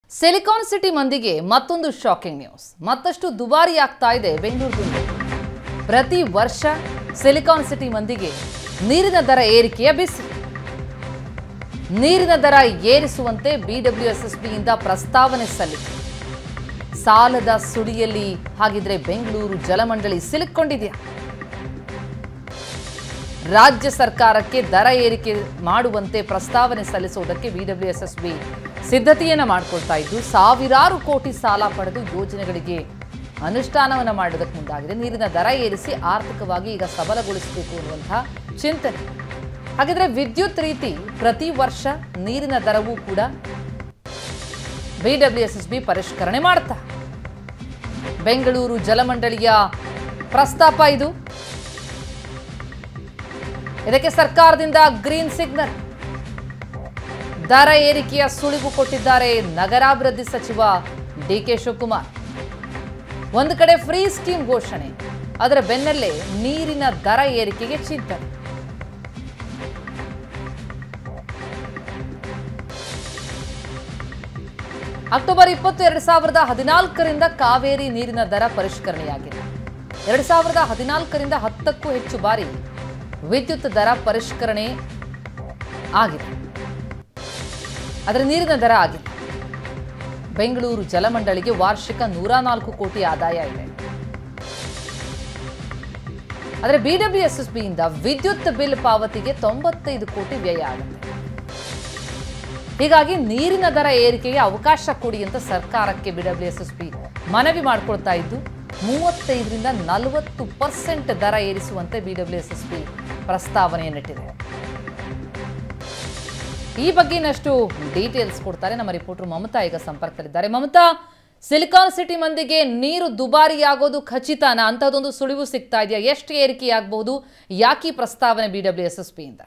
Silicon city ಮಂದಿಗೆ ಮತ್ತೊಂದು shocking news ಮತ್ತಷ್ಟು ದುಬಾರಿ ಆಗ್ತಾ ಇದೆ ಬೆಂಗಳೂರು ದುಂಡು ಪ್ರತಿ ವರ್ಷ ಸಿಲಿಕಾನ್ ಸಿಟಿ ಮಂದಿಗೆ ನೀರಿನ ದರ ಏರಿಕೆಯ ಬಿಸಿ ನೀರಿನ ದರ ಏರಿಸುವಂತೆ ಬಿಡಬ್ಲ್ಯೂಎಸ್ಎಸ್ಬಿಯಿಂದ ಪ್ರಸ್ತಾವನೆ ಸಲ್ಲಿಕೆ ಸಾಲದ ಸುಳಿಯಲ್ಲಿ ಹಾಗಿದ್ರೆ ಬೆಂಗಳೂರು ಜಲಮಂಡಳಿ ಸಿಲುಕೊಂಡಿದೆಯಾ ರಾಜ್ಯ ಸರ್ಕಾರಕ್ಕೆ ದರ ಏರಿಕೆ ಮಾಡುವಂತೆ ಪ್ರಸ್ತಾವನೆ ಸಲ್ಲಿಸುವುದಕ್ಕೆ ಬಿಡಬ್ಲ್ಯೂಎಸ್ಎಸ್ಬಿ ಸಿದ್ಧತೆಯನ್ನು ಮಾಡಿಕೊಳ್ತಾ ಇದ್ದು ಸಾವಿರಾರು ಕೋಟಿ ಸಾಲ ಪಡೆದು ಯೋಜನೆಗಳಿಗೆ ಅನುಷ್ಠಾನವನ್ನು ಮಾಡೋದಕ್ಕೆ ಮುಂದಾಗಿದೆ ನೀರಿನ ದರ ಏರಿಸಿ ಆರ್ಥಿಕವಾಗಿ ಈಗ ಸಬಲಗೊಳಿಸಬೇಕು ಅನ್ನುವಂತಹ ಚಿಂತನೆ ಹಾಗಿದ್ರೆ ವಿದ್ಯುತ್ ರೀತಿ ಪ್ರತಿ ವರ್ಷ ನೀರಿನ ದರವೂ ಕೂಡ ಬಿಡಬ್ಲ್ಯೂಎಸ್ಎಸ್ಬಿ ಪರಿಷ್ಕರಣೆ ಮಾಡ್ತಾ ಬೆಂಗಳೂರು ಜಲಮಂಡಳಿಯ ಪ್ರಸ್ತಾಪ ಇದು ಇದಕ್ಕೆ ಸರ್ಕಾರದಿಂದ ಗ್ರೀನ್ ಸಿಗ್ನಲ್ ದರ ಏರಿಕೆಯ ಸುಳಿವು ಕೊಟ್ಟಿದ್ದಾರೆ ನಗರಾಭಿವೃದ್ಧಿ ಸಚಿವ ಡಿಕೆ ಶಿವಕುಮಾರ್ ಒಂದು ಕಡೆ ಫ್ರೀ ಸ್ಕೀಮ್ ಘೋಷಣೆ ಅದರ ಬೆನ್ನಲ್ಲೇ ನೀರಿನ ದರ ಏರಿಕೆಗೆ ಚಿಂತನೆ ಅಕ್ಟೋಬರ್ ಇಪ್ಪತ್ತು ಎರಡು ಸಾವಿರದ ಹದಿನಾಲ್ಕರಿಂದ ಕಾವೇರಿ ನೀರಿನ ದರ ಪರಿಷ್ಕರಣೆಯಾಗಿದೆ ಎರಡು ಸಾವಿರದ ಹದಿನಾಲ್ಕರಿಂದ ಹತ್ತಕ್ಕೂ ಹೆಚ್ಚು ಬಾರಿ ವಿದ್ಯುತ್ ದರ ಪರಿಷ್ಕರಣೆ ಆಗಿದೆ ಅದರ ನೀರಿನ ದರ ಆಗಿದೆ ಬೆಂಗಳೂರು ಜಲಮಂಡಳಿಗೆ ವಾರ್ಷಿಕ ನೂರ ನಾಲ್ಕು ಕೋಟಿ ಆದಾಯ ಇದೆ ಆದರೆ ಬಿಡಬ್ಲ್ಯೂಎಸ್ಎಸ್ಬಿಯಿಂದ ವಿದ್ಯುತ್ ಬಿಲ್ ಪಾವತಿಗೆ ತೊಂಬತ್ತೈದು ಕೋಟಿ ವ್ಯಯ ಆಗುತ್ತೆ ಹೀಗಾಗಿ ನೀರಿನ ದರ ಏರಿಕೆಗೆ ಅವಕಾಶ ಕೊಡಿ ಅಂತ ಸರ್ಕಾರಕ್ಕೆ ಬಿಡಬ್ಲ್ಯೂಎಸ್ಎಸ್ಬಿ ಮನವಿ ಮಾಡಿಕೊಳ್ತಾ ಇದ್ದು ಮೂವತ್ತೈದರಿಂದ ನಲವತ್ತು ಪರ್ಸೆಂಟ್ ದರ ಏರಿಸುವಂತೆ ಬಿಡಬ್ಲ್ಯೂಎಸ್ಎಸ್ಬಿ ಪ್ರಸ್ತಾವನೆಯನ್ನಿಟ್ಟಿದೆ ಈ ಬಗ್ಗೆ ಇನ್ನಷ್ಟು ಡೀಟೇಲ್ಸ್ ಕೊಡ್ತಾರೆ ನಮ್ಮ ರಿಪೋರ್ಟರ್ ಮಮತಾ ಈಗ ಸಂಪರ್ಕದಲ್ಲಿದ್ದಾರೆ ಮಮತಾ ಸಿಲಿಕಾನ್ ಸಿಟಿ ಮಂದಿಗೆ ನೀರು ದುಬಾರಿಯಾಗೋದು ಖಚಿತನಾ ಅಂತಹದೊಂದು ಸುಳಿವು ಸಿಗ್ತಾ ಇದೆಯಾ ಎಷ್ಟು ಏರಿಕೆಯಾಗಬಹುದು ಯಾಕೆ ಈ ಪ್ರಸ್ತಾವನೆ ಬಿಡಬ್ಲ್ಯೂಎಸ್ಎಸ್ಬಿಯಿಂದ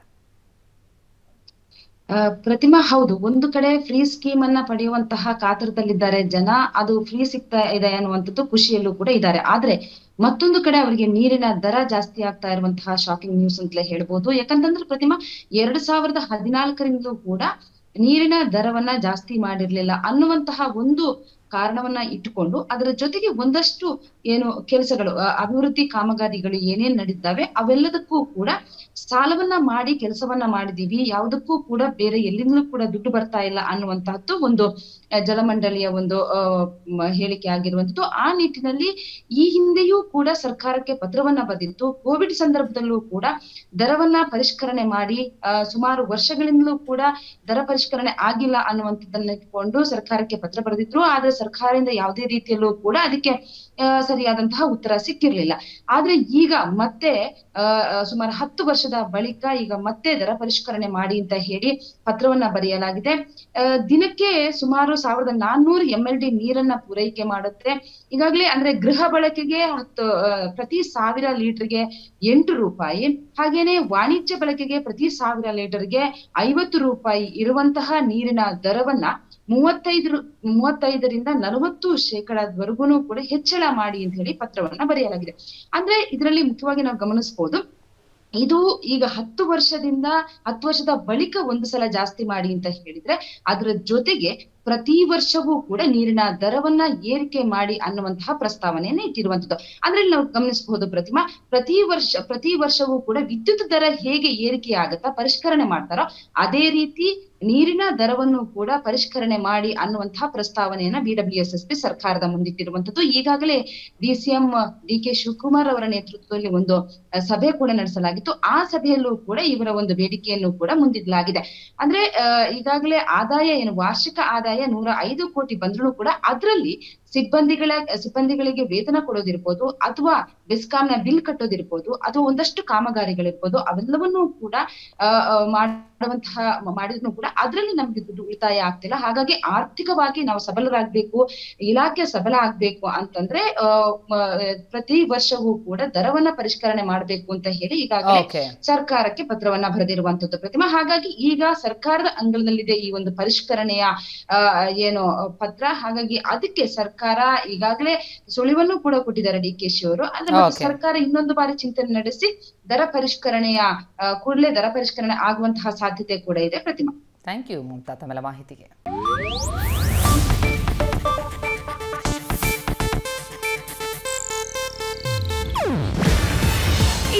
ಆ, ಪ್ರತಿಮಾ ಹೌದು ಒಂದು ಕಡೆ ಫ್ರೀ ಸ್ಕೀಮ್ ಅನ್ನ ಪಡೆಯುವಂತಹ ಕಾತರದಲ್ಲಿದ್ದಾರೆ ಜನ ಅದು ಫ್ರೀ ಸಿಗ್ತಾ ಇದೆ ಅನ್ನುವಂಥದ್ದು ಖುಷಿಯಲ್ಲೂ ಕೂಡ ಇದ್ದಾರೆ ಆದ್ರೆ ಮತ್ತೊಂದು ಕಡೆ ಅವರಿಗೆ ನೀರಿನ ದರ ಜಾಸ್ತಿ ಆಗ್ತಾ ಇರುವಂತಹ ಶಾಕಿಂಗ್ ನ್ಯೂಸ್ ಅಂತಲೇ ಹೇಳ್ಬೋದು ಯಾಕಂತಂದ್ರೆ ಪ್ರತಿಮಾ ಎರಡ್ ಸಾವಿರದ ಹದಿನಾಲ್ಕರಿಂದಲೂ ಕೂಡ ನೀರಿನ ದರವನ್ನ ಜಾಸ್ತಿ ಮಾಡಿರ್ಲಿಲ್ಲ ಅನ್ನುವಂತಹ ಒಂದು ಕಾರಣವನ್ನ ಇಟ್ಟುಕೊಂಡು ಅದರ ಜೊತೆಗೆ ಒಂದಷ್ಟು ಏನು ಕೆಲಸಗಳು ಆ, ಅಭಿವೃದ್ಧಿ ಕಾಮಗಾರಿಗಳು ಏನೇನ್ ನಡೀತಾವೆ ಅವೆಲ್ಲದಕ್ಕೂ ಕೂಡ ಸಾಲವನ್ನ ಮಾಡಿ ಕೆಲಸವನ್ನ ಮಾಡಿದೀವಿ ಯಾವುದಕ್ಕೂ ಕೂಡ ಬೇರೆ ಎಲ್ಲಿಂದಲೂ ಕೂಡ ದುಡ್ಡು ಬರ್ತಾ ಇಲ್ಲ ಅನ್ನುವಂತಹದ್ದು ಒಂದು ಆ, ಜಲಮಂಡಳಿಯ ಒಂದು ಆ, ಮ, ಹೇಳಿಕೆ ಆಗಿರುವಂತದ್ದು ಆ ನಿಟ್ಟಿನಲ್ಲಿ ಈ ಹಿಂದೆಯೂ ಕೂಡ ಸರ್ಕಾರಕ್ಕೆ ಪತ್ರವನ್ನ ಬರೆದಿತ್ತು ಕೋವಿಡ್ ಸಂದರ್ಭದಲ್ಲೂ ಕೂಡ ದರವನ್ನ ಪರಿಷ್ಕರಣೆ ಮಾಡಿ ಆ, ಸುಮಾರು ವರ್ಷಗಳಿಂದಲೂ ಕೂಡ ದರ ಪರಿಷ್ಕರಣೆ ಆಗಿಲ್ಲ ಅನ್ನುವಂಥದ್ದನ್ನ ಇಟ್ಕೊಂಡು ಸರ್ಕಾರಕ್ಕೆ ಪತ್ರ ಬರೆದಿದ್ರು ಆದ್ರೆ ಸರ್ಕಾರದಿಂದ ಯಾವುದೇ ರೀತಿಯಲ್ಲೂ ಕೂಡ ಅದಕ್ಕೆ ಆ, ಸರಿಯಾದಂತಹ ಉತ್ತರ ಸಿಕ್ಕಿರ್ಲಿಲ್ಲ ಆದ್ರೆ ಈಗ ಮತ್ತೆ ಆ, ಆ, ಸುಮಾರು ಹತ್ತು ವರ್ಷದ ಬಳಿಕ ಈಗ ಮತ್ತೆ ದರ ಪರಿಷ್ಕರಣೆ ಮಾಡಿ ಅಂತ ಹೇಳಿ ಪತ್ರವನ್ನ ಬರೆಯಲಾಗಿದೆ ಆ, ದಿನಕ್ಕೆ ಸುಮಾರು ಸಾವಿರದ ನಾನ್ನೂರು ಎಂ ಎಲ್ ಡಿ ನೀರನ್ನ ಪೂರೈಕೆ ಮಾಡುತ್ತೆ ಈಗಾಗಲೇ ಅಂದ್ರೆ ಗೃಹ ಬಳಕೆಗೆ ಹತ್ತು ಆ, ಪ್ರತಿ ಸಾವಿರ ಲೀಟರ್ಗೆ ಎಂಟು ರೂಪಾಯಿ ಹಾಗೇನೆ ವಾಣಿಜ್ಯ ಬಳಕೆಗೆ ಪ್ರತಿ ಸಾವಿರ ಲೀಟರ್ಗೆ ಐವತ್ತು ರೂಪಾಯಿ ಇರುವಂತಹ ನೀರಿನ ದರವನ್ನ ಮೂವತ್ತೈದು ರು- ಮೂವತ್ತೈದರಿಂದ ನಲವತ್ತು ಶೇಕಡದವರೆಗೂ ಕೂಡ ಹೆಚ್ಚಳ ಮಾಡಿ ಅಂತ ಹೇಳಿ ಪತ್ರವನ್ನ ಬರೆಯಲಾಗಿದೆ ಅಂದ್ರೆ ಇದರಲ್ಲಿ ಮುಖ್ಯವಾಗಿ ನಾವು ಗಮನಿಸಬಹುದು ಇದು ಈಗ ಹತ್ತು ವರ್ಷದಿಂದ ಹತ್ತು ವರ್ಷದ ಬಳಿಕ ಒಂದು ಸಲ ಜಾಸ್ತಿ ಮಾಡಿ ಅಂತ ಹೇಳಿದ್ರೆ ಅದರ ಜೊತೆಗೆ ಪ್ರತಿ ವರ್ಷವೂ ಕೂಡ ನೀರಿನ ದರವನ್ನ ಏರಿಕೆ ಮಾಡಿ ಅನ್ನುವಂತಹ ಪ್ರಸ್ತಾವನೆಯನ್ನ ಇಟ್ಟಿರುವಂತದ್ದು ಅಂದ್ರೆ ಇಲ್ಲಿ ನಾವು ಗಮನಿಸಬಹುದು ಪ್ರತಿಮಾ ಪ್ರತಿ ವರ್ಷ ಪ್ರತಿ ವರ್ಷವೂ ಕೂಡ ವಿದ್ಯುತ್ ದರ ಹೇಗೆ ಏರಿಕೆ ಆಗತ್ತಾ ಪರಿಷ್ಕರಣೆ ಮಾಡ್ತಾರೋ ಅದೇ ರೀತಿ ನೀರಿನ ದರವನ್ನು ಕೂಡ ಪರಿಷ್ಕರಣೆ ಮಾಡಿ ಅನ್ನುವಂತಹ ಪ್ರಸ್ತಾವನೆಯನ್ನ ಬಿಡಬ್ಲ್ಯೂಎಸ್ಎಸ್ಪಿ ಸರ್ಕಾರದ ಮುಂದಿಟ್ಟಿರುವಂತದ್ದು ಈಗಾಗಲೇ ಡಿಸಿಎಂ ಡಿ ಕೆ ಶಿವಕುಮಾರ್ ಅವರ ನೇತೃತ್ವದಲ್ಲಿ ಒಂದು ಆ, ಸಭೆ ಕೂಡ ನಡೆಸಲಾಗಿತ್ತು ಆ ಸಭೆಯಲ್ಲೂ ಕೂಡ ಇವರ ಒಂದು ಬೇಡಿಕೆಯನ್ನು ಕೂಡ ಮುಂದಿಡಲಾಗಿದೆ ಅಂದ್ರೆ ಆ, ಈಗಾಗಲೇ ಆದಾಯ ಏನು ವಾರ್ಷಿಕ ಆದಾಯ ನೂರ ಐದು ಕೋಟಿ ಬಂದ್ರು ಕೂಡ ಅದರಲ್ಲಿ ಸಿಬ್ಬಂದಿಗಳ ಸಿಬ್ಬಂದಿಗಳಿಗೆ ವೇತನ ಕೊಡೋದಿರ್ಬೋದು ಅಥವಾ ಬೆಸ್ಕಾಂನ ಬಿಲ್ ಕಟ್ಟೋದಿರ್ಬೋದು ಅಥವಾ ಒಂದಷ್ಟು ಕಾಮಗಾರಿಗಳಿರ್ಬೋದು ಅವೆಲ್ಲವನ್ನೂ ಕೂಡ ಆ, ಆ, ಮಾಡುವಂತಹ ಮಾಡಿದ್ರು ಕೂಡ ಅದರಲ್ಲಿ ನಮ್ಗೆ ದುಡ್ಡು ಉಳಿತಾಯ ಆಗ್ತಿಲ್ಲ ಹಾಗಾಗಿ ಆರ್ಥಿಕವಾಗಿ ನಾವು ಸಬಲರಾಗ್ಬೇಕು ಇಲಾಖೆ ಸಬಲ ಆಗ್ಬೇಕು ಅಂತಂದ್ರೆ ಆ, ಮ- ಪ್ರತಿ ವರ್ಷವೂ ಕೂಡ ದರವನ್ನ ಪರಿಷ್ಕರಣೆ ಮಾಡ್ಬೇಕು ಅಂತ ಹೇಳಿ ಈಗಾಗಲೇ ಓಕೆ ಸರ್ಕಾರಕ್ಕೆ ಪತ್ರವನ್ನ ಬರೆದಿರುವಂತದ್ದು ಪ್ರತಿಮಾ ಹಾಗಾಗಿ ಈಗ ಸರ್ಕಾರದ ಅಂಗಳದಲ್ಲಿದೆ ಈ ಒಂದು ಪರಿಷ್ಕರಣೆಯ ಆ, ಏನು ಪತ್ರ ಹಾಗಾಗಿ ಅದಕ್ಕೆ ಸರ್ಕಾರ ಈಗಾಗಲೇ ಸುಳಿವನ್ನು ಕೂಡ ಕೊಟ್ಟಿದ್ದಾರೆ ಡಿ ಕೆ ಶಿ ಅವರು ಅಂದ್ರೆ ಮತ್ತೆ Okay. ಸರ್ಕಾರ ಇನ್ನೊಂದು ಬಾರಿ ಚಿಂತನೆ ನಡೆಸಿ ದರ ಪರಿಷ್ಕರಣೆಯ ಆ, ಕೂಡಲೇ ದರ ಪರಿಷ್ಕರಣೆ ಆಗುವಂತಹ ಸಾಧ್ಯತೆ ಕೂಡ ಇದೆ ಪ್ರತಿಮಾ ಥ್ಯಾಂಕ್ ಯು ಮಮತಾ ತಮ್ಮೆಲ್ಲ ಮಾಹಿತಿಗೆ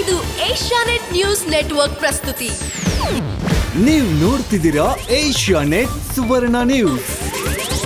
ಇದು ಏಷ್ಯಾನೆಟ್ ನ್ಯೂಸ್ ನೆಟ್ವರ್ಕ್ ಪ್ರಸ್ತುತಿ ನೀವು ನೋಡ್ತಿದ್ದೀರಾ ಏಷ್ಯಾ ನೆಟ್ ಸುವರ್ಣ ನ್ಯೂಸ್